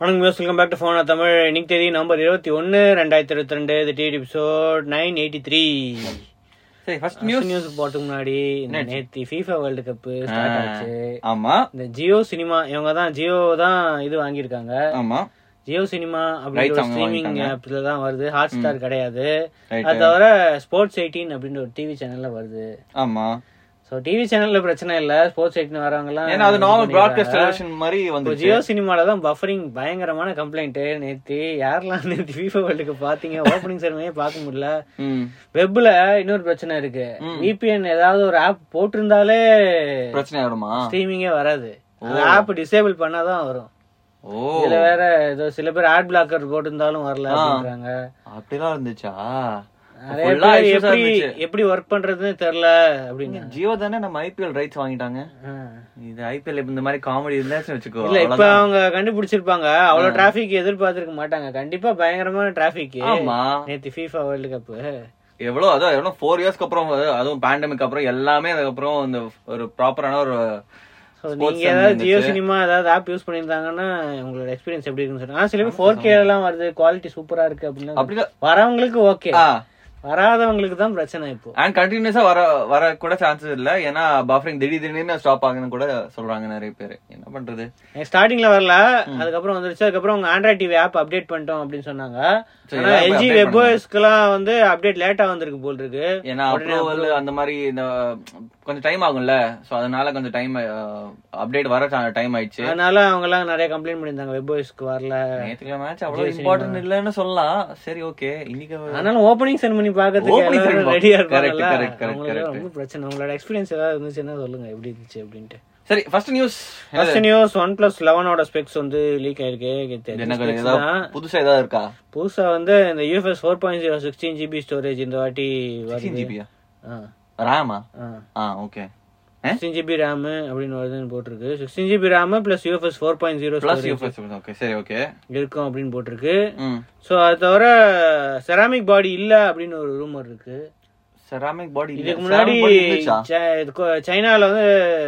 வணக்கம் மியூஸ் welcome back to phone Tamil இன்னைக்கு தேதி நவம்பர் இருபத்தி ஒன்னு ரெண்டாயிரத்தி இருபத்தி ரெண்டு இது TT episode nine eighty three சரி ஃபர்ஸ்ட் நியூஸ் நியூஸ் போறதுக்கு முன்னாடி இந்த நேத்தி ஃபீஃபா வேர்ல்டு கப் ஸ்டார்ட் ஆச்சு ஆமா இந்த ஜியோ சினிமா இவங்க தான் ஜியோ தான் இது வாங்கியிருக்காங்க ஆமா ஜியோ சினிமா Rights அப்படின்ற அவங்க ஸ்ட்ரீமிங் வாங்கிட்டாங்க. ஆப்ல தான் வருது ஹாட் ஸ்டார் கிடையாது Right. அது தவிர ஸ்போர்ட்ஸ் எயிட்டீன் அப்படின்ற ஒரு டிவி சேனல்ல வருது ஆமா ஸோ டிவி சேனல்ல பிரச்சனை இல்ல ஸ்போர்ட்ஸ் எயிட்டீன் வரவங்க எல்லாம் ஏன்னா அது இது நார்மல் பண்ணிடுறாங்க. பிராட்காஸ்ட் டெலிவிஷன் மாதிரி இப்போ வந்து ஜியோ சினிமால தான் பஃபரிங் பயங்கரமான கம்ப்ளைண்ட் நேத்து யாரெல்லாம் நேத்து FIFA வேர்ல்டு கப் பாத்தீங்க ஓப்பனிங் செரமனியே பார்க்க முடியல ம் வெப்ல இன்னொரு பிரச்சனை இருக்கு VPN ஏதாவது ஒரு ஆப் போட்டிருந்தாலே பிரச்சனை ஆயிடுமா ஸ்ட்ரீமிங்கே வராது அந்த ஆப் டிசேபிள் பண்ணாதான் வரும் ஓ இதுல வேற ஏதோ சில பேர் ஆட் பிளாக்கர் போட்டிருந்தாலும் வரல அப்படின்றாங்க அப்படிலாம் இருந்துச்சா நிறைய Full ஆ பேர் issues ஆ எப்படி இருந்துச்சு. எப்படி ஒர்க் பண்றதுன்னு தெரியல அப்படின்னு ஜியோ தானே நம்ம ஐபிஎல் ரைட்ஸ் வாங்கிட்டாங்க ஆ. இது ஐபிஎல் இந்த மாதிரி காமெடி இருந்தாச்சும் வச்சுக்கோ இல்ல இப்ப அவ்வளவுதான். அவங்க கண்டுபிடிச்சிருப்பாங்க அவ்வளவு டிராபிக் எதிர்பார்த்திருக்க மாட்டாங்க கண்டிப்பா பயங்கரமான டிராபிக் ஆமா நேத்து FIFA வேர்ல்டு கப் எவ்வளவு அதான் எவ்வளவு ஃபோர் இயர்ஸ்க்கு அப்புறம் அது- அதுவும் பேண்டமிக் அப்புறம் எல்லாமே அதுக்கப்புறம் இந்த ஒரு ப்ராப்பரான ஒரு So, sports நீங்க channel ஏதாவது ஜியோ இருந்துச்சு. சினிமா ஏதாவது ஆப் யூஸ் பண்ணிருந்தாங்கன்னா உங்களோட எக்ஸ்பீரியன்ஸ் எப்படி இருக்குன்னு சொல்லுங்க ஆனா சில பேர் ஃபோர் கே எல்லாம் வருது குவாலிட்டி சூப்பரா இருக்கு அப்படின்னு அப்படிதான் வரவங்களுக்கு ஓகே ஆ வராதவங்களுக்கு தான் பிரச்சனை இப்போ அண்ட் கண்டினியூஸா வர வர கூட சான்சஸ் இல்ல ஏன்னா பஃபரிங் திடீர் திடீர்னு ஸ்டாப் ஆகுன்னு கூட சொல்றாங்க நிறைய பேர் என்ன பண்றது ஸ்டார்டிங்ல வரல அதுக்கப்புறம் வந்துருச்சு அதுக்கப்புறம் உங்க ஆண்ட்ராய்ட் டிவி ஆப் அப்டேட் பண்ணிட்டோம் அப்படின்னு சொன்னாங்க சரி, ஆனா எல்லாரும் எல்ஜி update வெப்ஓஎஸ்க்குலாம் வந்து அப்டேட் லேட்டா வந்திருக்கு போல் இருக்கு ஏன்னா அப்ரூவல் அந்த மாதிரி இந்த கொஞ்சம் டைம் ஆகும்ல சோ அதனால கொஞ்சம் டைம் அப்டேட் வர டைம் ஆயிடுச்சு அதனால அவங்க எல்லாம் நிறைய கம்ப்ளைண்ட் பண்ணியிருந்தாங்க வெப்ஓஎஸ்க்கு வரல நேத்துக்கு மேட்ச் அவ்வளவு இம்பார்ட்டன்ட் இல்லன்னு சொல்லலாம் சரி ஓகே இன்னைக்கு ஆனாலும் ஓப்பனிங் செரமனி பாக்கிறதுக்கு Opening எல்லாரும் ceremony. ரெடியா Correct, இருப்பாங்கல்ல correct, correct, அவங்களுக்கு correct. ரொம்ப பிரச்சனை உங்களோட எக்ஸ்பீரியன்ஸ் ஏதாவது இருந்துச்சுன்னா சொல்லுங்க எப்படி இருந்துச்சு அப்படின்ட்டு சரி first news first news one plus லெவனோட ஸ்பெக்ஸ் வந்து லீக் ஆயிருக்கு என்ன specs ஏதாவது தான். புதுசா ஏதாவது இருக்கா புதுசா வந்து இந்த UFS four point zero sixteen GB storage இந்த வாட்டி சிக்ஸ்டீன் வருது ஜிபியா ரேமா ஆ ஓகே சிக்ஸ்டீன் ஜிபி ரேம் அப்படின்னு வருதுன்னு போட்டிருக்கு sixteen GB RAM plus UFS four point zero plus UFS okay சரி ஓகே இருக்கும் அப்படின்னு போட்டிருக்கு ம் ஸோ அது தவிர செராமிக் பாடி இல்ல அப்படின்னு ஒரு ரூமர் இருக்கு செராமிக் பாடி இதுக்கு முன்னாடி ச- இது கொ- சைனால வந்து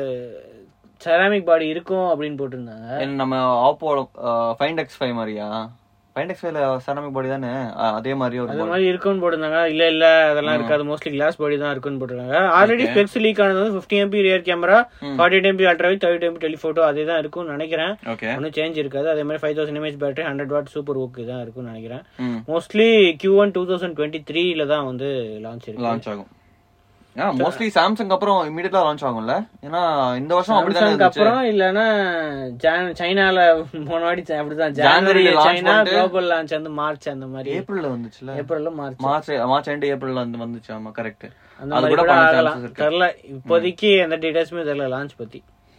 செராமிக் பாடி இருக்கும் அப்படின்னு போட்டிருந்தாங்க என்ன நம்ம ஆப்போ ஃபைண்ட் எக்ஸ் ஃபைவ் மாதிரியா ஃபைண்ட் எக்ஸ் ஃபைவ்ல செராமிக் பாடி தானே ஆ, அதே மாதிரி ஒரு அது body. மாதிரி இருக்குன்னு போட்டிருந்தாங்க இல்ல இல்ல அதெல்லாம் இருக்காது மோஸ்ட்லி கிளாஸ் பாடி தான் இருக்குன்னு போட்டிருக்காங்க ஆல்ரெடி ஸ்பெக்ஸ் லீக் ஆனது வந்து fifty MP rear camera forty eight MP ultra thirty MP telephoto அதே தான் இருக்கும்னு நினைக்கிறேன் ஓகே ஒன்றும் சேஞ்ச் இருக்காது அதே மாதிரி five thousand mAh battery hundred watt super VOOC தான் இருக்கும்னு நினைக்கிறேன் ம் mostly Q one two thousand twenty த்ரீல தான் வந்து லான்ச் இருக்கு லான்ச் ஆகும் ஆ மோஸ்ட்லி சாம்சங் அப்புறம் இமிடியட்டா லான்ச் ஆகும்ல ஏன்னா இந்த வருஷம் அப்படிதானே சாம்சங் இருந்துச்சு அப்புறம் இல்லனா ஜான்- சைனால போன வாட்டி சை- அப்படிதான் ஜனவரில ஜனவரி launch சைனா பண்ணிட்டு- குளோபல் லான்ச் வந்து மார்ச் அந்த மாதிரி ஏப்ரல்ல வந்துச்சுல ஏப்ரல்ல மார்ச் மார்ச் மார்ச் எண்ட் ஏப்ரல்ல வந்து வந்துச்சு ஆமா கரெக்ட் அந்த அது மாதிரி கூட கூட பண்ண ஆகலாம் chances இருக்கு தெரியல இப்போதைக்கு எந்த டீடைல்ஸுமே தெரியல லான்ச் பத்தி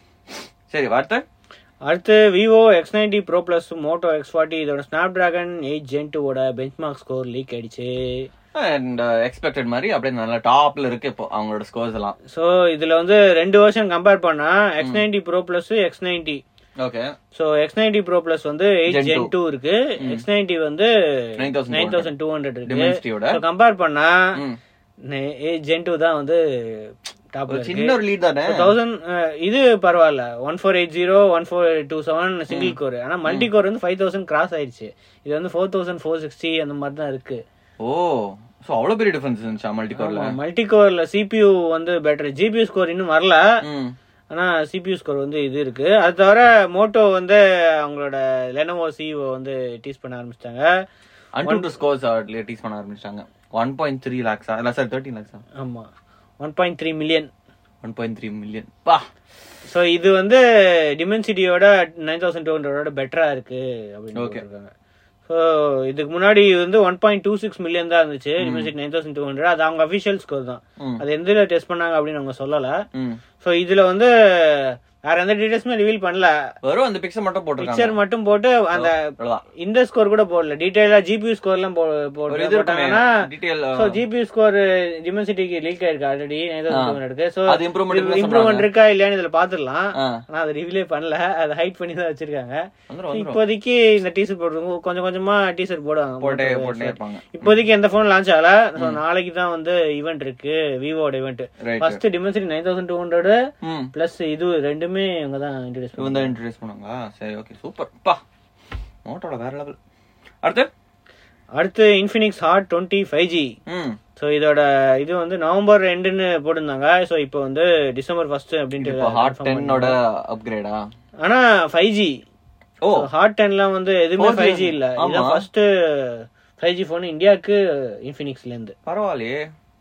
சரி வார்த்தை அடுத்து Vivo X ninety pro plus Moto X forty இதோட ஸ்னாப் டிராகன் எயிட் ஜென் டூவோட பெஞ்ச் மார்க் ஸ்கோர் லீக் ஆயிடுச்சு அண்ட் எக்ஸ்பெக்டட் மாதிரி அப்படியே நல்லா டாப்ல இருக்கு இப்போ அவங்களோட ஸ்கோர்ஸ் எல்லாம் ஸோ இதுல வந்து ரெண்டு வருஷன் கம்பேர் பண்ணா X ninety pro plus X ninety okay so X ninety pro plus வந்து எயிட் Gen ஜென் டூ இருக்கு எக்ஸ் நைன்டி வந்து nine thousand nine thousand two hundred இருக்கு டிமென்சிட்டியோட ஸோ கம்பேர் பண்ணா ம். ஜென் டூ தான் வந்து டாப்ல ஒரு சின்ன ஒரு லீட் தானே தௌசண்ட் இது பரவாயில்ல one four eight zero one four two seven single core ஆனா மல்டி கோர் வந்து ஃபைவ் தௌசண்ட் கிராஸ் ஆயிடுச்சு இது வந்து ஃபோர் தௌசண்ட் ஃபோர் சிக்ஸ்டி அந்த மாதிரி தான் இருக்கு ஓ சோ அவ்வளவு பெரிய டிஃபரன்ஸ் இருந்துச்சா மல்டி கோர்ல மல்டி கோர்ல சிபியூ வந்து பெட்டர் ஜிபியூ ஸ்கோர் இன்னும் வரல ம் ஆனா சிபியூ ஸ்கோர் வந்து இது இருக்கு அது தவிர மோட்டோ வந்து அவங்களோட லெனோவோ சிஓ வந்து டீஸ் பண்ண ஆரம்பிச்சிட்டாங்க அன்டு ஸ்கோர்ஸ் டீஸ் பண்ண ஆரம்பிச்சிட்டாங்க ஒன் பாயிண்ட் த்ரீ லேக்ஸா இல்ல சார் தேர்ட்டின் லேக்ஸா ஆமா one point three million one point three million பா ஸோ இது வந்து டிமென்சிட்டியோட நைன் தௌசண்ட் டூ ஹண்ட்ரடோட பெட்டரா இருக்கு அப்படின்னு Okay. போட்டிருக்காங்க ஸோ இதுக்கு முன்னாடி வந்து one point two six million தான் இருந்துச்சு Dimensity nine thousand two hundred அது அவங்க அஃபிஷியல் ஸ்கோர் தான் ம். அது எந்த டெஸ்ட் பண்ணாங்க அப்படின்னு அவங்க சொல்லல ம் ஸோ இதுல வந்து வேற எந்த டீடைல்ஸுமே ரிவீல் பண்ணல வெறும் அந்த பிக்சர் மட்டும் போட்டிருக்காங்க பிக்சர் மட்டும் போட்டு அந்த அவ்வளவுதான் இந்த ஸ்கோர் கூட போடல டீடைலா ஜிபியூ ஸ்கோர் எல்லாம் போ- ஒரு போட்டு இது இருக்குமே போட்டாங்கன்னா டீடைல் ஸோ ஜிபியூ ஸ்கோர் டிமென்சிட்டிக்கு லீக் ஆயிருக்கு ஆல்ரெடி நைன் தௌசண்ட் டூ இருக்கு ஸோ அது இம்ப்ரூவ்மெண்ட் இருக்குன்னு இம்ப்ரூவ்மெண்ட் இருக்கா இல்லையான்னு இதுல பாத்துடலாம் ஆ ஆனா அதை ரிவீலே பண்ணல அதை ஹைட் பண்ணி தான் வச்சிருக்காங்க வந்துரும் வந்துரும் இப்போதைக்கு இந்த டீசர் போடுறவங்க கொஞ்சம் கொஞ்சமா டீசர் போடுவாங்க போட்டே Moto போட்டே X. இருப்பாங்க இப்போதைக்கு எந்த போன் லான்ச் ஆகல So, நாளைக்கு தான் வந்து ஈவெண்ட் இருக்கு விவோட event right first Dimensity nine thousand two hundred ம் பிளஸ் இது ரெண்டுமே இவங்க தான் இன்ட்ரடியூஸ் இவன் தான் இன்ட்ரடியூஸ் பண்ணாங்களா சரி ஓகே சூப்பர் பா மோட்டோட வேற லெவல் அடுத்து அடுத்து Infinix Hot twenty five G ம் ஸோ இதோட இது வந்து நவம்பர் ரெண்டுன்னு போட்டிருந்தாங்க ஸோ இப்போ வந்து டிசம்பர் ஃபர்ஸ்ட் இப்போ அப்படின்ட்டு ஹாட் டென்னோட அப்கிரேடா ஆனா ஃபைவ் ஜி ஓ ஹாட் டென்லாம் வந்து எதுவுமே 4G ஃபைவ் ஜி இல்ல ஆமா. இதான் ஃபர்ஸ்ட் ஃபைவ் ஜி ஃபோன் இந்தியாவுக்கு இன்ஃபினிக்ஸ்ல இருந்து பரவாயில்லையே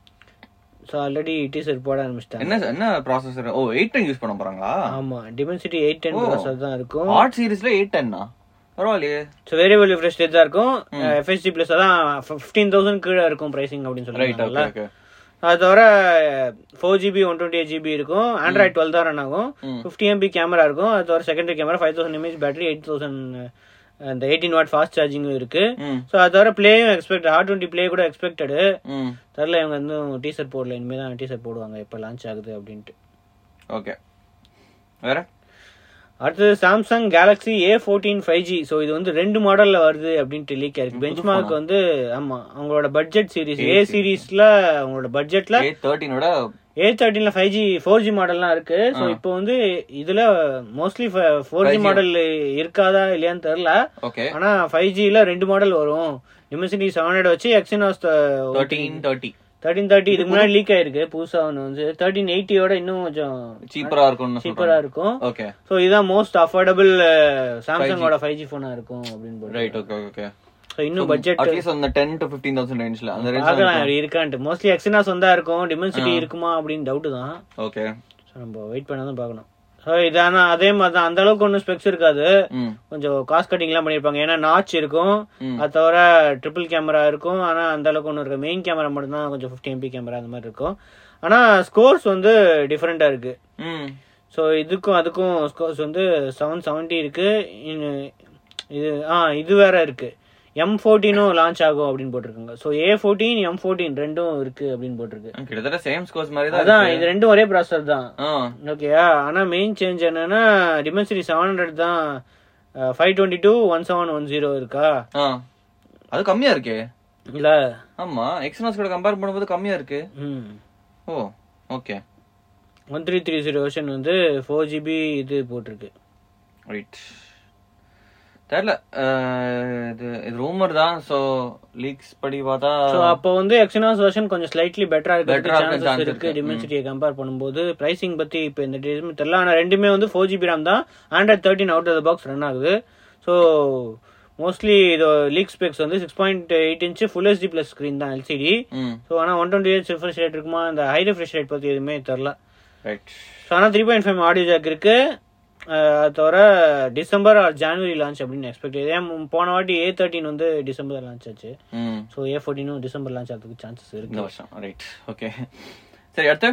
ஸோ ஆல்ரெடி டீசர் போட ஆரம்பிச்சிட்டாங்க என்ன என்ன ப்ராசஸர் ஓ எயிட் டென் யூஸ் பண்ண போறாங்களா ஆமா டிமென்சிட்டி எயிட் டென் ஓ. ப்ராசர் தான் இருக்கும் ஹாட் சீரிஸ்ல எயிட் டென்னா பரவாயில்லையே ஸோ வேரியபிள் ரிஃப்ரெஷ் ரேட் தான் இருக்கும் எஃப்எஸ்டி பிளஸ் அதான் ஃபிஃப்டீன் தௌசண்ட் கீழே இருக்கும் பிரைசிங் அப்படின்னு ரைட் சொல்லியிருக்காங்கல்ல ஓகே ஓகே அது தவிர four GB one twenty eight GB இருக்கும் ஆண்ட்ராய்ட் டுவெல் தான் ரன் ஆகும் ம். ஃபிஃப்டி எம்பி கேமரா இருக்கும் அது தவிர secondary camera five thousand mAh battery eight thousand அந்த எயிட்டீன் வாட் ஃபாஸ்ட் சார்ஜிங்கும் இருக்கு ம் ஸோ அது தவிர பிளேயும் எக்ஸ்பெக்ட் ஆர் டுவெண்ட்டி பிளே கூட எக்ஸ்பெக்டடு ம் தெரில இவங்க வந்து டீசர் போடல இனிமேல் தான் டீசர் போடுவாங்க எப்போ லான்ச் ஆகுது அப்படின்ட்டு ஓகே வேற அடுத்தது Samsung Galaxy A fourteen five G so இது வந்து ரெண்டு மாடல்ல வருது அப்படின்ட்டு லீக் ஆயிருக்கு பெஞ்ச் மார்க் வந்து ஆமா அவங்களோட பட்ஜெட் சீரிஸ் ஏ சீரிஸ்ல அவங்களோட பட்ஜெட்ல ஏ தேர்ட்டினோட ஏ தேர்ட்டீன்ல ஃபைவ் ஜி ஃபோர் ஜி மாடல்லாம் இருக்கு ஸோ இப்போ வந்து இதுல மோஸ்ட்லி ஃபோர் ஜி மாடல் இருக்காதா இல்லையான்னு தெரியல ஓகே ஆனா ஃபைவ் ஜில ரெண்டு மாடல் வரும் டிமென்சிட்டி செவன் ஹண்ட்ரட் வச்சு Exynos thirteen thirty thirteen thirty இதுக்கு முன்னாடி லீக் ஆயிருக்கு புதுசா ஒன்று வந்து தேர்ட்டின் எயிட்டியோட இன்னும் கொஞ்சம் சீப்பரா இருக்கும்னு சீப்பரா இருக்கும் ஓகே ஸோ இதுதான் மோஸ்ட் அஃபோர்டபுள் சாம்சங்கோட ஃபைவ் ஜி ஃபோனா இருக்கும் அப்படின்னு போட்டு ரைட் ஓகே ஓகே ஸோ இன்னும் பட்ஜெட் அட்லீஸ்ட் அந்த டென் டு ஃபிஃப்டீன் தௌசண்ட் ரேஞ்ச்ல அந்த ரேஞ்ச் பார்க்கலாம் அப்படி இருக்கான்ட்டு மோஸ்ட்லி எக்ஸினாஸ் வந்தா இருக்கும் டிமென்சிட்டி இருக்குமா அப்படின்னு டவுட் தான் ஓகே ஸோ நம்ம வெயிட் பண்ண தான் பார்க்கணும் ஸோ இது ஆனா அதே மாதிரி தான் அந்த அளவுக்கு ஒன்றும் ஸ்பெக்ஸ் இருக்காது ம் கொஞ்சம் காஸ்ட் கட்டிங்லாம் பண்ணியிருப்பாங்க ஏன்னா நாச் இருக்கும் ம். அது தவிர ட்ரிபிள் கேமரா இருக்கும் ஆனா அந்த அளவுக்கு ஒன்று இருக்கு மெயின் கேமரா மட்டும் தான் கொஞ்சம் ஃபிஃப்டி எம்பி கேமரா அந்த மாதிரி இருக்கும் ஆனா ஸ்கோர்ஸ் வந்து டிஃப்ரெண்டா இருக்கு ம் ஸோ இதுக்கும் அதுக்கும் ஸ்கோர்ஸ் வந்து செவன் செவன்ட்டி இருக்கு இன்னு- இது ஆ இது வேற இருக்கு எம் ஃபோர்டீனும் லான்ச் ஆகும் அப்படின்னு போட்டிருக்காங்க so A fourteen M fourteen ரெண்டும் இருக்கு அப்படின்னு போட்டிருக்கு கிட்டத்தட்ட சேம் ஸ்கோர்ஸ் மாதிரி தான் அதான் இது ரெண்டும் ஒரே ப்ராசர் தான் ஆ ஓகேயா ஆனா மெயின் சேஞ்ச் என்னன்னா டிமென்சிட்டி செவன் ஹண்ட்ரட் தான் five twenty two one seven one zero இருக்கா ஆ அது கம்மியா இருக்கே இல்ல ஆமா எக்ஸ்னாஸ் கூட கம்பேர் பண்ணும்போது கம்மியா இருக்கு ம் oh okay one three three zero version வந்து ஃபோர் ஜிபி இது போட்டிருக்கு ரைட் தெரியல அஹ், இது இது ரூமர் தான் சோ லீக்ஸ் படி பார்த்தா ஸோ அப்போ வந்து எக்ஸினாஸ் வெர்ஷன் கொஞ்சம் ஸ்லைட்லி பெட்டரா Better இருக்கிறதுக்கு ஆ இருக்க சான்சஸ் chance இருக்கு இருக்கு. டிமென்சிட்டியை கம்பேர் பண்ணும்போது பிரைசிங் பத்தி இப்போ இந்த டேஸ்மே தெரியல ஆனா ரெண்டுமே வந்து ஃபோர் ஜிபி ரேம் தான் Android thirteen out of the box run ஆகுது ஸோ மோஸ்ட்லி இது லீக் ஸ்பெக்ஸ் வந்து six point eight inch full HD plus screen தான் எல்சிடி ம் ஸோ ஆனால் one twenty eight refresh rate இருக்குமா இந்த ஹை ரிஃப்ரெஷ் ரேட் பற்றி எதுவுமே தெரில ரைட் ஸோ ஆனால் three point five audio jack இருக்கு அஹ் அது தவிர டிசம்பர் ஆர் ஜான்வரி லான்ச் அப்படின்னு எக்ஸ்பெக்ட் ஏன் போன வாட்டி ஏ தேர்ட்டின் வந்து டிசம்பர் லான்ச் ஆச்சு ம் ஸோ ஏ ஃபோர்டீனும் டிசம்பர் லான்ச் ஆகிறதுக்கு சான்சஸ் இருக்கு இந்த வருஷம் ரைட் ஓகே சரி அடுத்து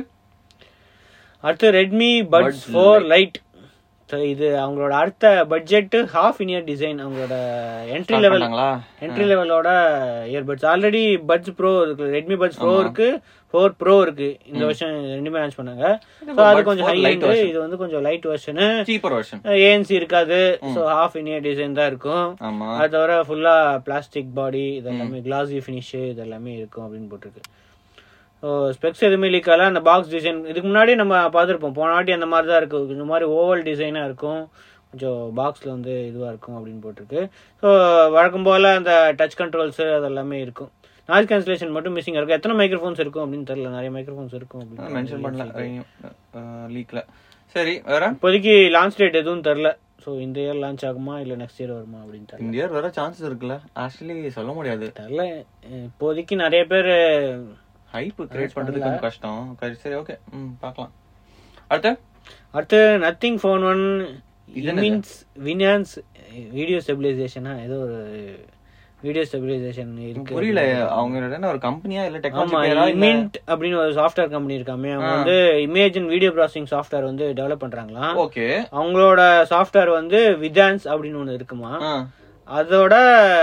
அடுத்து ரெட்மி பட்ஸ் ஃபோர் லைட் இது அவங்களோட அடுத்த budget half in ear design அவங்களோட என்ட்ரி Start லெவல் பண்ணிட்டாங்களா என்ட்ரி லெவலோட இயர்பட்ஸ் ஆல்ரெடி பட்ஸ் ப்ரோ இருக்கு ரெட்மி பட்ஸ் ப்ரோ இருக்கு ஃபோர் ப்ரோ இருக்கு இந்த வருஷம் ரெண்டுமே லான்ச் பண்ணாங்க ஸோ அது Buds கொஞ்சம் 4 ஹை light எண்ட் version. இது வந்து கொஞ்சம் லைட் வெர்ஷனு சீப்பர் வெர்ஷன் ஏஎன்சி இருக்காது so half in ear design தான் இருக்கும் ஆமா அது தவிர ஃபுல்லா பிளாஸ்டிக் பாடி இதெல்லாமே கிளாஸி ஃபினிஷ் இதெல்லாமே இருக்கும் அப்படின்னு போட்டிருக்கு ஸோ ஸ்பெக்ஸ் எதுவுமே லீக் ஆகல அந்த பாக்ஸ் டிசைன் இதுக்கு முன்னாடி நம்ம பார்த்துருப்போம் போன வாட்டி அந்த மாதிரி தான் இருக்கும் இந்த மாதிரி ஓவல் டிசைனாக இருக்கும் கொஞ்சம் பாக்ஸில் வந்து இதுவாக இருக்கும் அப்படின்னு போட்டிருக்கு ஸோ வழக்கம் போல் அந்த டச் கண்ட்ரோல்ஸு அதெல்லாமே இருக்கும் நாய்ஸ் கேன்சலேஷன் மட்டும் மிஸ்ஸிங் இருக்கும் எத்தனை மைக்ரோஃபோன்ஸ் இருக்கும் அப்படின்னு தெரியல நிறைய மைக்ரோஃபோன்ஸ் இருக்கும் அப்படின்னு மென்ஷன் பண்ணல லீக்ல சரி வேற இப்போதைக்கு லான்ச் டேட் எதுவும் தெரில ஸோ இந்த இயர் லான்ச் ஆகுமா இல்லை நெக்ஸ்ட் இயர் வருமா அப்படின்னு தெரியல இந்த இயர் வேற சான்சஸ் இருக்குல்ல ஆக்சுவலி சொல்ல முடியாது தெரில இப்போதைக்கு நிறைய பேர் ஹைப் கிரியேட் பண்றது கொஞ்சம் கஷ்டம் சரி, சரி ஓகே ம் பார்க்கலாம் அடுத்து அடுத்து நத்திங் ஃபோன் ஒன் இது என்னது? மீன்ஸ் வினான்ஸ் வீடியோ ஸ்டெபிலைசேஷனா ஏதோ ஒரு வீடியோ ஸ்டெபிலைசேஷன் இருக்கு புரியல அவங்க என்ன ஒரு கம்பெனியா இல்ல ஆமா டெக்னாலஜி இமிண்ட் அப்படின்னு ஒரு சாஃப்ட்வேர் கம்பெனி இருக்காமே அவங்க வந்து image and video processing software வந்து டெவலப் பண்றாங்களாம் ஓகே அவங்களோட சாஃப்ட்வேர் வந்து விதான்ஸ் அப்படின்னு ஒன்று இருக்குமா அதோட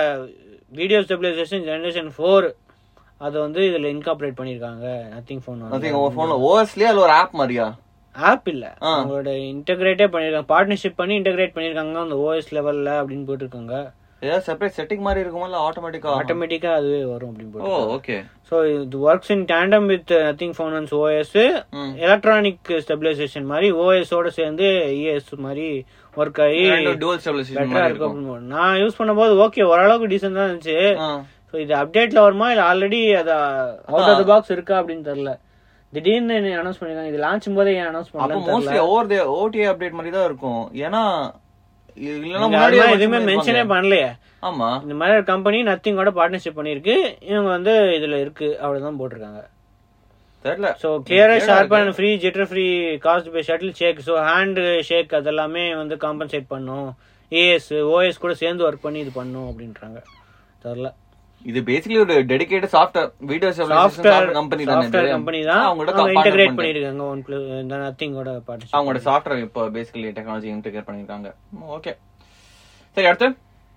வீடியோ ஸ்டெபிலைசேஷன் ஜெனரேஷன் ஃபோர் அதை வந்து இதுல இன்கார்பரேட் பண்ணிருக்காங்க நத்திங் ஃபோன் நத்திங் உங்க போன்ல ஓஎஸ்லயே அது ஒரு ஆப் மாதிரியா ஆப் இல்ல ஆ. அவங்களோட இன்டகிரேட்டே பண்ணிருக்காங்க பார்ட்னர்ஷிப் பண்ணி இன்டகிரேட் பண்ணிருக்காங்க அந்த ஓஎஸ் லெவல்ல அப்படின்னு போட்டிருக்காங்க ஏதாவது செப்பரேட் செட்டிங் மாதிரி இருக்குமா இல்ல ஆட்டோமேட்டிக்கா ஆட்டோமேட்டிக்கா அதுவே வரும் அப்படின்னு ஓ போட்டு ஓகே ஸோ இது works in tandem with Nothing fountains OS ம். எலக்ட்ரானிக் ஸ்டெபிலைசேஷன் மாதிரி OS ஓட சேர்ந்து இஎஸ் மாதிரி ஒர்க் ஆகி டுவல் ஸ்டெபிலைசேஷன் பெட்டரா மாதிரி இருக்கும் இருக்கும் அப்படின்னு நான் யூஸ் பண்ணும்போது ஓகே ஓரளவுக்கு டீசென்ட் தான் இருந்துச்சு ஆ. ஸோ இது அப்டேட்ல வருமா இல்ல ஆல்ரெடி அத அவுட் ஆஃப் த பாக்ஸ் இருக்கா அப்படின்னு தெரியல திடீர்னு அனௌன்ஸ் பண்ணிருக்காங்க இது லான்ச் போதே ஏன் அனௌன்ஸ் அப்ப பண்ணல mostly over the OTA update மாதிரி தான் இருக்கும் ஏன்னா இது இல்லைன்னா நீங்க முன்னாடியே அதெல்லாம் mention எதுவுமே மென்ஷனே பண்ணிருப்பாங்க. பண்ணலையே ஆமா இந்த மாதிரி ஒரு கம்பெனி நத்திங்கோட பார்ட்னர்ஷிப் பண்ணிருக்கு இவங்க வந்து இதுல இருக்கு அவ்வளவுதான் போட்டிருக்காங்க தெரியல ஸோ கிளியரா Clear-ஆ ஷார்ப் இருக்கு. And free jitter free cost by shuttle shake so hand shake அதெல்லாமே வந்து காம்பன்சேட் பண்ணும் ஏஎஸ் ஓஎஸ் கூட சேர்ந்து ஒர்க் பண்ணி இது பண்ணும் அப்படின்றாங்க தெரியல இது பேசிக்கலி ஒரு dedicated software video software stabilisation company தானே சாஃப்ட்வேர் இது? கம்பெனி தான் அவங்களோட அவங்க partner இன்டகிரேட் பண்ணி- பண்ணிருக்காங்க ஒன் பிளஸ் இந்த நத்திங்கோட பார்ட்னர்ஷிப் அவங்களோட சாஃப்ட்வேர் இப்போ பேசிக்கலி டெக்னாலஜி இன்டகிரேட் பண்ணிருக்காங்க ஓகே சரி அடுத்து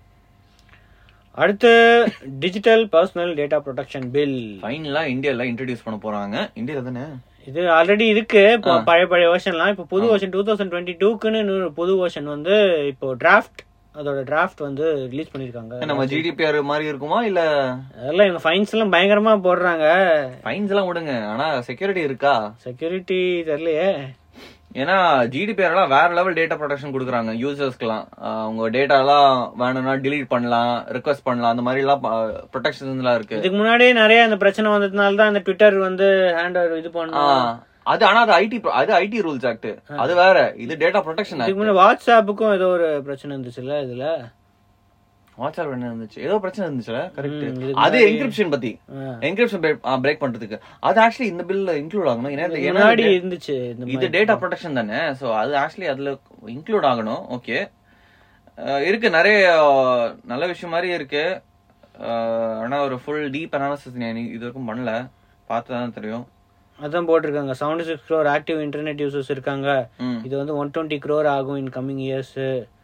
அடுத்து digital personal data protection bill ஃபைனலா இந்தியால இன்ட்ரடியூஸ் பண்ண போறாங்க இந்தியால தானே இது ஆல்ரெடி இருக்கு இப்போ பழைய பழைய வெர்ஷன்லாம் இப்போ புது வெர்ஷன் டூ தௌசண்ட் டுவெண்ட்டி டூக்குன்னு புது வெர்ஷன் வந்து இப்போ டிராஃப்ட் அதோட டிராஃப்ட் வந்து ரிலீஸ் பண்ணிருக்காங்க நம்ம ஜிடிபிஆர் மாதிரி இருக்குமா இல்ல அதெல்லாம் இவங்க ஃபைன்ஸ் எல்லாம் பயங்கரமா போடுறாங்க ஃபைன்ஸ் எல்லாம் விடுங்க ஆனா செக்யூரிட்டி இருக்கா செக்யூரிட்டி தெரியலையே ஏன்னா ஜிடிபிஆர் எல்லாம் வேற லெவல் டேட்டா ப்ரொடெக்ஷன் கொடுக்குறாங்க யூசர்ஸ்க்குலாம் அவங்க டேட்டா எல்லாம் வேணும்னா delete பண்ணலாம் ரிக்வஸ்ட் பண்ணலாம் அந்த மாதிரி எல்லாம் ப்ரொடெக்ஷன்ஸ் எல்லாம் இருக்கு இதுக்கு முன்னாடியே நிறைய இந்த பிரச்சனை வந்ததுனால தான் இந்த ட்விட்டர் வந்து ஹேண்ட் இது ஆ, பண்ணும் அது ஆனா அது ஐடி அது ஐடி ரூல்ஸ் ஆக்ட் அது வேற இது டேட்டா ப்ரொடெக்ஷன் இதுக்கு முன்னாடி வாட்ஸ்அப்புக்கும் ஏதோ ஒரு பிரச்சனை இருந்துச்சுல்ல இதுல வாட்ஸ்அப் என்ன இருந்துச்சு ஏதோ பிரச்சனை இருந்துச்சுல ம், கரெக்ட் இதுக்கு அது முன்னாடி- என்கிரிப்ஷன் பத்தி ஆ. என்கிரிப்ஷன் பிரேக் பண்றதுக்கு அது ஆக்சுவலி இந்த பில்ல இன்க்ளூட் ஆகணும் ஏன்னா இது- இதுக்கு ஏன்னா முன்னாடி இது- இருந்துச்சு இந்த இது மாதிரி. டேட்டா ப்ரொடெக்ஷன் தானே சோ அது ஆக்சுவலி அதுல இன்க்ளூட் ஆகணும் ஓகே இருக்கு நிறைய அஹ், நல்ல விஷயம் மாதிரி இருக்கு அஹ், ஆனா ஒரு ஃபுல் டீப் அனாலிசிஸ் இது வரைக்கும் பண்ணல பார்த்து தான் தெரியும் அதான் போட்டிருக்காங்க seventy six crore active internet users இருக்காங்க ம் இது வந்து ஒன் டுவெண்ட்டி க்ரோர் ஆகும் இன் கம்மிங் இயர்ஸ்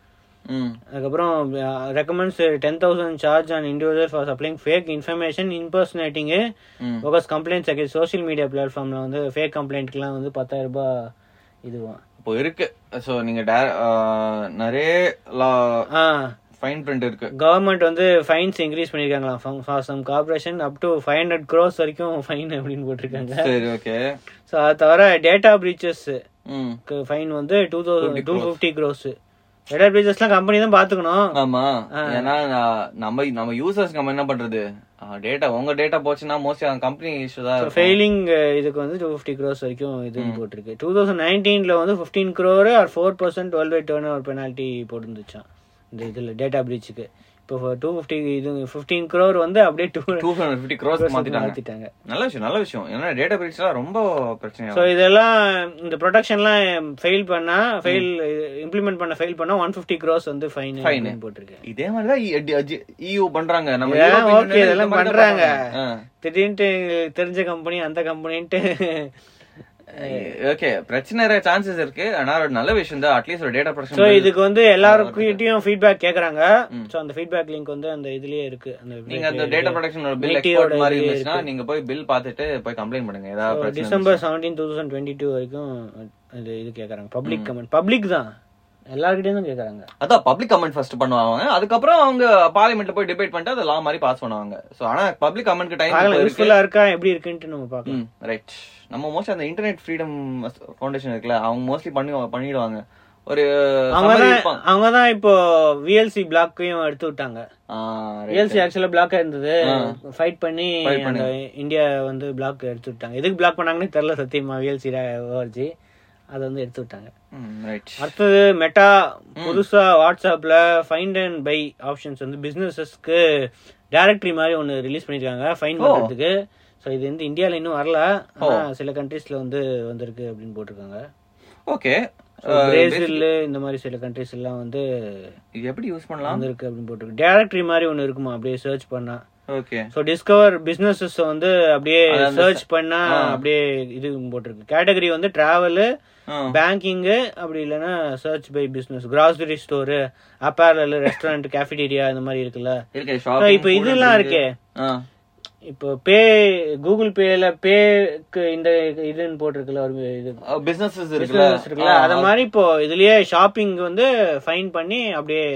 ம் அதுக்கப்புறம் recommends ten thousand charge on individual for supplying fake information impersonating ம் focus complaints against social media பிளாட்ஃபார்ம்ல வந்து ஃபேக் கம்ப்ளைண்ட்க்குலாம் வந்து பத்தாயிரம் ரூபாய் இதுவான் இப்போ இருக்கு சோ நீங்க டே- அஹ், நிறைய ஆ ஃபைன் பிரிண்ட் இருக்கு கவர்மெண்ட் வந்து ஃபைன்ஸ் இன்க்ரீஸ் பண்ணிருக்காங்களாம் for some corporation up to five hundred crores வரைக்கும் ஃபைன் அப்படின்னு போட்டிருக்காங்க சரி ஓகே ஸோ அது தவிர டேட்டா பிரீச்சஸ் ம் ஃபைன் வந்து two thousand 50 two fifty crores data பிரீச்சஸ்லாம் கம்பெனி தான் பாத்துக்கணும் ஆமா ஏன்னா நான் நம்ம நம்ம யூசர்ஸ் நம்ம என்ன பண்றது டேட்டா உங்க டேட்டா போச்சுன்னா மோஸ்ட்லி அந்த கம்பெனி இஷ்யூ தான் இருக்கும். ஃபெயிலிங் இதுக்கு வந்து டூ ஃபிஃப்டி க்ரோஸ் வரைக்கும் இது போட்டிருக்கு டூ தௌசண்ட் நைன்டீன்ல வந்து fifteen crore or four percent twelve by turnover penalty போட்டுருந்துச்சான் இந்த இதுல டேட்டா பிரீச்சுக்கு இப்போ டூ ஃபிஃப்டி இது ஃபிஃப்டீன் க்ரோர் வந்து அப்படியே டூ 250 crores மாத்திட்டாங்க மாத்திட்டாங்க நல்ல விஷயம் நல்ல விஷயம் ஏன்னா டேட்டா பிரீச்லாம் ரொம்ப பிரச்சனையா ஸோ இதெல்லாம் இந்த ப்ரொடக்ஷன்லாம் ஃபெயில் பண்ணா ஃபெயில் இம்ப்ளிமெண்ட் பண்ண ஃபெயில் பண்ணா ஒன் ஃபிஃப்டி க்ரோஸ் வந்து ஃபைன் Fine. போட்டிருக்கு இதே மாதிரிதான் இயூ பண்றாங்க நம்ம ஏன் European okay, Union இதெல்லாம் இந்த மாதிரி தான் பண்றாங்க. பண்றாங்க. திடீர்னு தெரிஞ்ச கம்பெனி அந்த கம்பெனின்ட்டு ஓகே பிரச்சனை நிறைய சான்சஸ் இருக்கு ஆனா ஒரு நல்ல விஷயம் தான் அட்லீஸ்ட் ஒரு டேட்டா ஸோ ப்ரொடக்ஷன் இதுக்கு வந்து எல்லாருக்கிட்டையும் ஃபீட்பேக் கேக்குறாங்க ஸோ அந்த ஃபீட்பேக் லிங்க் வந்து அந்த இதுலயே இருக்கு அந்த நீங்க அந்த டேட்டா ப்ரொடக்ஷன் ஒரு பில் NITI எக்ஸ்போர்ட் யோட மாதிரி இதுலயே இருந்துச்சுன்னா நீங்க போய் பில் பார்த்துட்டு போய் கம்ப்ளைண்ட் பண்ணுங்க ஏதாவது பிரச்சனை December seventeen two thousand twenty two வரைக்கும் இது இது கேக்குறாங்க பப்ளிக் கமெண்ட் பப்ளிக் தான் எல்லார்கிட்டயும் தான் கேக்குறாங்க அதான் பப்ளிக் கமெண்ட் ஃபர்ஸ்ட் பண்ணுவாங்க அதுக்கப்புறம் அவங்க பார்லிமெண்ட்ல போய் டிபேட் பண்ணிட்டு அதை லா மாதிரி பாஸ் பண்ணுவாங்க சோ ஆனா பப்ளிக் கமெண்ட்க்கு டைம் பார்க்கலாம் இருக்கு யூஸ்ஃபுல்லா இருக்கா எப்படி இருக்குன்ட்டு நம்ம பார்க்கலாம் ரைட் நம்ம மோஸ்ட்லி அந்த இன்டர்நெட் ஃப்ரீடம் ஃபவுண்டேஷன் இருக்குல்ல அவங்க மோஸ்ட்லி பண்ணி பண்ணிடுவாங்க ஒரு அவங்க summary தான் இருப்பான். அவங்க தான் இப்போ விஎல்சி பிளாக்கையும் எடுத்து விட்டாங்க ஆ, right. விஎல்சி ஆக்சுவலா பிளாக் இருந்தது ஆ. ஃபைட் பண்ணி Fight பண்ணி. அந்த இந்தியா வந்து பிளாக் எடுத்து விட்டாங்க எதுக்கு பிளாக் பண்ணாங்கன்னு தெரியல சத்தியமா விஎல்சி ஓஆர்ஜி அதை வந்து எடுத்து விட்டாங்க ம், right. அடுத்தது மெட்டா புதுசா வாட்ஸ்அப்ல ஃபைண்ட் அண்ட் பை ஆப்ஷன்ஸ் வந்து பிசினஸஸ்க்கு டைரக்டரி மாதிரி ஒன்னு ரிலீஸ் பண்ணிருக்காங்க ஃபைன் பண்றதுக்கு ஸோ இது வந்து இந்தியால இன்னும் வரல ஆனா சில கண்ட்ரீஸ்ல வந்து வந்திருக்கு அப்படின்னு போட்டிருக்காங்க ஓகே பிரேசில் இந்த மாதிரி சில கண்ட்ரீஸ் எல்லாம் வந்து இது எப்படி யூஸ் பண்ணலாம் வந்திருக்கு அப்படின்னு போட்டிருக்கு டைரக்டரி மாதிரி ஒன்னு இருக்குமா அப்படியே சர்ச் பண்ணா ஓகே ஸோ டிஸ்கவர் பிசினஸஸ் வந்து அப்படியே அது அந்த சர்ச் பண்ணா அப்படியே இது போட்டிருக்கு கேட்டகரி வந்து டிராவல் பேங்கிங்கு அப்படி இல்லைன்னா search by business grocery store apparel restaurant cafeteria இந்த மாதிரி இருக்குல்ல இருக்கு So, ஷாப்பிங் இப்போ இதெல்லாம் இருக்கே இப்போ பே கூகுள் பேல பேக்கு இந்த இதுன்னு போட்டிருக்குல்ல ஒரு இது பிசினஸஸ் இருக்குல்ல business இருக்குல்ல அத மாதிரி இப்போ இதுலயே ஷாப்பிங் வந்து ஃபைன் பண்ணி அப்படியே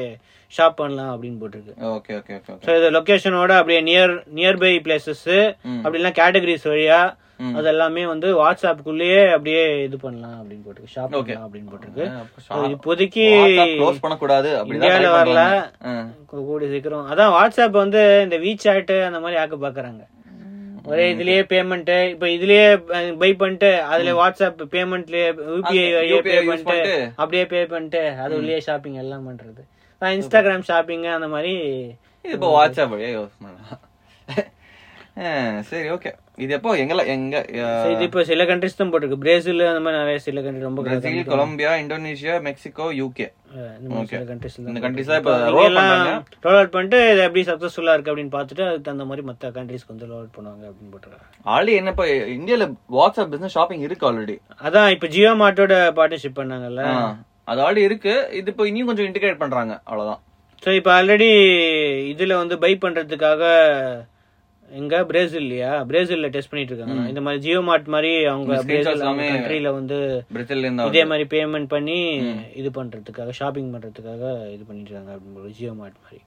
ஷாப் பண்ணலாம் அப்படின்னு போட்டிருக்கு okay okay okay okay so இது லொகேஷனோட அப்படியே நியர் நியர்பை பிளேசஸ் ம். அப்படிலாம் கேட்டகரிஸ் வழியா ம். அது எல்லாமே வந்து வாட்ஸ்அப்புக்குள்ளேயே அப்படியே இது பண்ணலாம் அப்படின்னு போட்டிருக்கு ஷாப் Okay. பண்ணலாம் அப்படின்னு போட்டிருக்கு அப்ப So, இப்போதைக்கு க்ளோஸ் பண்ணக்கூடாது அப்படிதான் இந்தியால try வரல. பண்ணுவாங்க. ஆ. கூ- கூடிய சீக்கிரம் அதான் வாட்ஸ்அப் வந்து இந்த வீசாட் அந்த மாதிரி ஆக்க பாக்குறாங்க ஒரே இதுலயே பேமெண்ட் இப்ப இதுலயே பை பண்ணிட்டு அதுல வாட்ஸ்அப் பேமெண்ட்லயே யூபிஐ அந்த வழியே பே UPI use பண்ணிட்டு பண்ணிட்டு. அப்படியே பே பண்ணிட்டு அது உள்ளே ஷாப்பிங் எல்லாம் பண்றது இன்ஸ்டாகிராம் ஷாப்பிங் அந்த மாதிரி இது இப்போ வாட்ஸ்அப் வழியா யூஸ் பண்ணலாம் ஆ, சரி ஓகே இது எப்போ எங்கெல்லாம் எங்க So, இது இப்ப சில கண்ட்ரிஸ் தான் போட்டிருக்கு பிரேசில் அந்த மாதிரி நிறைய சில கண்ட்ரி ரொம்ப Brazil Colombia Indonesia Mexico UK அஹ் இந்த மாதிரி Okay. சில கண்ட்ரிஸ் இந்த countries தான் இப்ப roll பண்றாங்க. ரோல் அவுட் பண்ணிட்டு இது எப்படி சக்சஸ்ஃபுல்லா இருக்கு அப்படின்னு பார்த்துட்டு அதுக்கு தகுந்த மாதிரி மத்த கண்ட்ரிஸ்க்கு வந்து ரோல் அவுட் பண்ணுவாங்க அப்படின்னு போட்டுருக்காங்க ஆல்ரெடி என்ன இப்போ இந்தியால வாட்ஸ்அப் பிசினஸ் ஷாப்பிங் இருக்கு ஆல்ரெடி அதான் இப்ப ஜியோ மார்ட்டோட பார்ட்னர்ஷிப் பண்ணாங்கல்ல அது ஆல்ரெடி இருக்கு இது இப்போ இன்னும் கொஞ்சம் இன்டிகிரேட் பண்றாங்க அவ்வளவுதான் ஸோ இப்போ ஆல்ரெடி இதுல வந்து பை பண்றதுக்காக எங்க பிரேசில்லையா பிரேசில்ல டெஸ்ட் பண்ணிட்டு இருக்காங்க இந்த மாதிரி ஜியோ மார்ட் மாதிரி அவங்க இந்த screenshots பிரேசில் எல்லாமே கண்ட்ரில வந்து பிரேசில்ல இருந்தா இதே மாதிரி பேமெண்ட் பண்ணி இது பண்றதுக்காக ஷாப்பிங் பண்றதுக்காக இது பண்ணிட்டு இருக்காங்க அப்படின்னு ஜியோ மார்ட் மாதிரி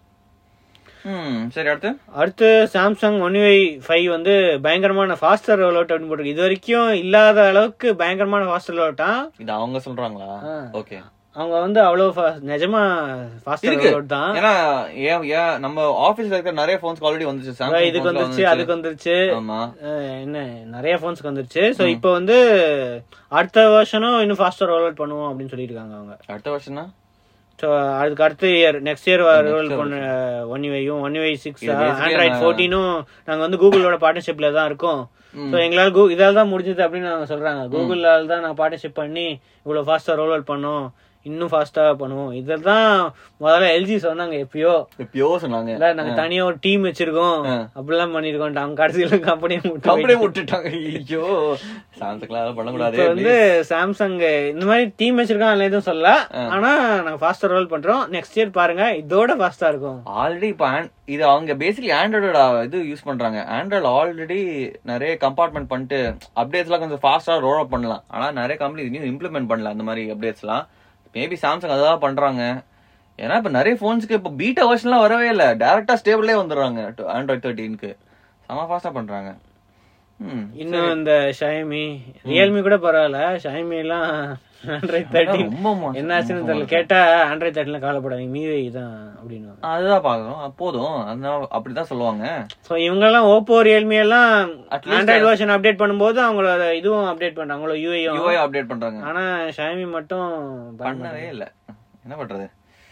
ம் சரி அடுத்து அடுத்து சாம்சங் ஒன் வை ஃபைவ் வந்து பயங்கரமான ஃபாஸ்டர் ரோல் அவுட் அப்படின்னு போட்டிருக்கு இது வரைக்கும் இல்லாத அளவுக்கு பயங்கரமான ஃபாஸ்டர் ரோல் அவுட்டா இது அவங்க சொல்றாங்களா ஆ. ஓகே அவங்க வந்து அவ்வளவு fa- நிஜமா ஃபாஸ்டர் இருக்கு ரோல் அவுட் தான் ஏன்னா ஏன் ஏன் நம்ம ஆபீஸ்ல இருக்கிற நிறைய போன்ஸ் ஆல்ரெடி வந்துச்சு சாம்சங் இதுக்கு வந்துருச்சு அதுக்கு வந்துருச்சு ஆமா அஹ் என்ன நிறைய ஃபோன்ஸ்க்கு வந்துருச்சு ஸோ இப்போ வந்து அடுத்த வருஷனும் இன்னும் ஃபாஸ்டர் ரோல் அவுட் பண்ணுவோம் அப்படின்னு சொல்லிட்டு இருக்காங்க அவங்க அடுத்த வருஷம்னா ஸோ அதுக்கு அடுத்த இயர் நெக்ஸ்ட் இயர் ரோல் பண்ண ஒன் யூஐயும் ஒன் யூஐ சிக்ஸ் இது basically ஆண்ட்ராய்ட் நான்- ஃபோர்டீனும் நாங்கள் வந்து கூகுளோட பார்ட்னர்ஷிப்ல தான் இருக்கோம் ஸோ எங்களால் கூ இதால் தான் முடிஞ்சது அப்படின்னு நாங்கள் சொல்றாங்க கூகுளால் தான் நாங்கள் பார்ட்னர்ஷிப் பண்ணி இவ்வளோ ஃபாஸ்ட்டாக ரோல் அவுட் பண்ணோம் இன்னும் ஃபாஸ்டா பண்ணுவோம் இதெல்லாம் முதல்ல எல்ஜி சொன்னாங்க எப்பயோ எப்பயோ சொன்னாங்க இல்ல நாங்க தனியா ஒரு டீம் வச்சிருக்கோம் ஆ. அப்படிலாம் பண்ணிருக்கோம் அவங்க கடைசியில கம்பெனியை கம்பெனி விட்டுட்டாங்க ஐயோ சாம்சங்லாம் அதெல்லாம் பண்ணக்கூடாது இப்ப வந்து சாம்சங் இந்த மாதிரி டீம் வச்சிருக்கோம் அதுல எதுவும் சொல்ல ஆனா நாங்க ஃபாஸ்டா ரோல் பண்றோம் நெக்ஸ்ட் இயர் பாருங்க இதோட ஃபாஸ்டா இருக்கும் ஆல்ரெடி இப்போ இது அவங்க பேசிக்கலி ஆண்ட்ராய்டோட இது யூஸ் பண்றாங்க ஆண்ட்ராய்டு ஆல்ரெடி நிறைய கம்பார்ட்மெண்ட் பண்ணிட்டு அப்டேட்ஸ்லாம் கொஞ்சம் ஃபாஸ்டா ரோல் அப் பண்ணலாம் ஆனா நிறைய கம்பெனி இன்னும் இம்ப்ளிமெண்ட் பண்ணல அந்த மாதிரி அப்டேட்ஸ்லாம் மேபி சாம்சங் அதான் பண்றாங்க ஏன்னா இப்ப நிறைய போன்ஸ்க்கு இப்போ பீட்டா வெர்ஷன்லாம் வரவே இல்லை டேரக்டா ஸ்டேபிளே வந்துடுறாங்க ஆண்ட்ராய்ட் தேர்ட்டீனுக்கு செம ஃபாஸ்டா பண்றாங்க ம் இன்னும் இந்த ஷைமி ரியல்மி கூட பரவாயில்ல ஷைமி எல்லாம் ஆண்ட்ராய்ட் தேர்ட்டின் ரொம்ப மோசம். என்னாச்சுன்னு தெரியல கேட்டா ஆண்ட்ராய்ட் தேர்ட்டில கவலைப்படாதீங்க மீவே தான் அப்படின்னு அதுதான் பாக்குறோம் போதும் அதனால அப்படிதான் சொல்லுவாங்க ஸோ இவங்க எல்லாம் ஓப்போ ரியல்மி எல்லாம் At least Android version update பண்ணும்போது அவங்களோட இதுவும் அப்டேட் பண்றாங்க அவங்களோட யூஐயும் யூஐ அப்டேட் பண்றாங்க ஆனா ஷாமி மட்டும் பண்ணவே இல்ல என்ன பண்றது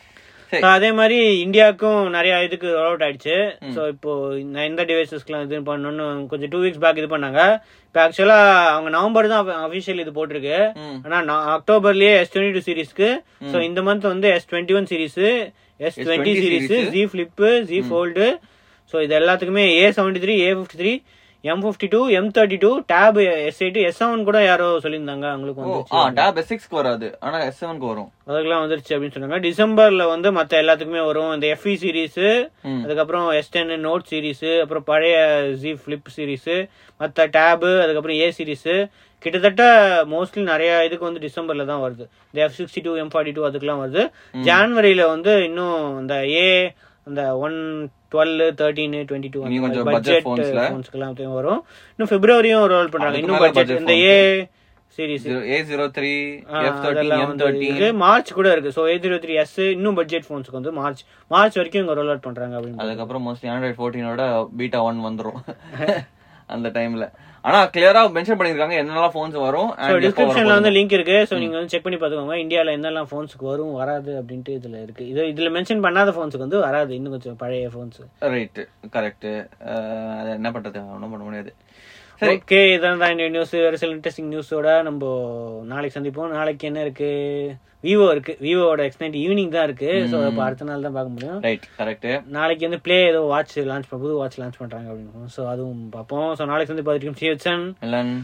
So, அதே மாதிரி இந்தியாவுக்கும் நிறைய இதுக்கு ரோல் அவுட் ஆயிடுச்சு ஸோ இப்போ இந்த- எந்த டிவைசஸ்க்குலாம் இது பண்ணணும்னு கொஞ்சம் டூ வீக்ஸ் பேக் இது பண்ணாங்க இப்போ ஆக்சுவலா அவங்க நவம்பர் தான் அஃபிஷியல் இது போட்டிருக்கு ம். ஆனா நான் அக்டோபர்லயே எஸ் டுவெண்ட்டி டூ சீரிஸ்க்கு ஸோ இந்த மந்த் வந்து S twenty one series S twenty series Z flip Z fold so இது எல்லாத்துக்குமே A seventy three A fifty three M fifty two M thirty two tab S eighty S seven கூட யாரோ சொல்லியிருந்தாங்க அவங்களுக்கு ஓ வந்து ஆ tab S சிக்ஸ்க்கு வராது ஆனா S செவனுக்கு வரும் அதுக்கெல்லாம் வந்துருச்சு அப்படின்னு சொன்னாங்க டிசம்பர்ல வந்து மத்த எல்லாத்துக்குமே வரும் இந்த எஃப்இ சீரிஸ் ம். அதுக்கப்புறம் எஸ் டென் நோட் சீரிஸ் அப்புறம் பழைய ஜி ஃபிளிப் சீரிஸ் மத்த டேபு அதுக்கப்புறம் ஏ சீரிஸ் கிட்டத்தட்ட மோஸ்ட்லி நிறைய இதுக்கு வந்து டிசம்பர்ல தான் வருது இந்த F sixty two M forty two அதுக்கெல்லாம் வருது ஜான்வரியில வந்து இன்னும் இந்த ஏ அந்த one twelve thirteen twenty two இன்னும் கொஞ்சம் budget பட்ஜெட் phones-ல. ஃபோன்ஸ்க்கெல்லாம் வரும் இன்னும் பிப்ரவரியும் ரோல் பண்றாங்க அதுக்கு இன்னும் மேல பட்ஜெட் budget இந்த A series A zero three ah, F thirteen அதெல்லாம் எம் வந்து தேர்ட்டின் இருக்கு. மார்ச் கூட இருக்கு so eight zero three S இன்னும் பட்ஜெட் போன்ஸ்க்கு வந்து மார்ச் மார்ச் வரைக்கும் இங்க ரோல் அவுட் பண்றாங்க அப்படின்னு அதுக்கப்புறம் மோஸ்ட்லி ஆண்ட்ராய்ட் ஃபோர்டீனோட பீட்டா ஒன் வந்துரும் அந்த டைம்ல ஆனா கிளியரா மென்ஷன் பண்ணிருக்காங்க என்னெல்லாம் போன்ஸ் வரும் ஸோ and எப்போ டிஸ்கிரிப்ஷன்ல வரும் வந்து லிங்க் இருக்கு சோ நீங்க வந்து செக் பண்ணி பாத்துக்கோங்க இந்தியால என்னெல்லாம் போன்ஸ்க்கு வரும் வராது அப்படின்ட்டு இதுல இருக்கு இது இதுல மென்ஷன் பண்ணாத போன்ஸ்க்கு வந்து வராது இன்னும் கொஞ்சம் பழைய போன்ஸ் ரைட் கரெக்ட் அது என்ன பண்றது ஒன்றும் பண்ண முடியாது சரி ஓகே இதான் தான் இந்த நியூஸ் வேற சில இன்ட்ரெஸ்டிங் நியூஸோட நம்ம நாளைக்கு சந்திப்போம் நாளைக்கு என்ன இருக்கு விவோ இருக்கு விவோட எக்ஸ் நைன்டி ஈவினிங் தான் இருக்கு ஸோ அப்போ அடுத்த நாள் தான் பார்க்க முடியும் ரைட் கரெக்ட் நாளைக்கு வந்து ப்ளே ஏதோ வாட்ச் லான்ச் புது வாட்ச் லான்ச் பண்றாங்க அப்படின்னு ஸோ அதுவும் பார்ப்போம் ஸோ நாளைக்கு வந்து பார்த்துட்டு சிஎச்என் எல்லாம்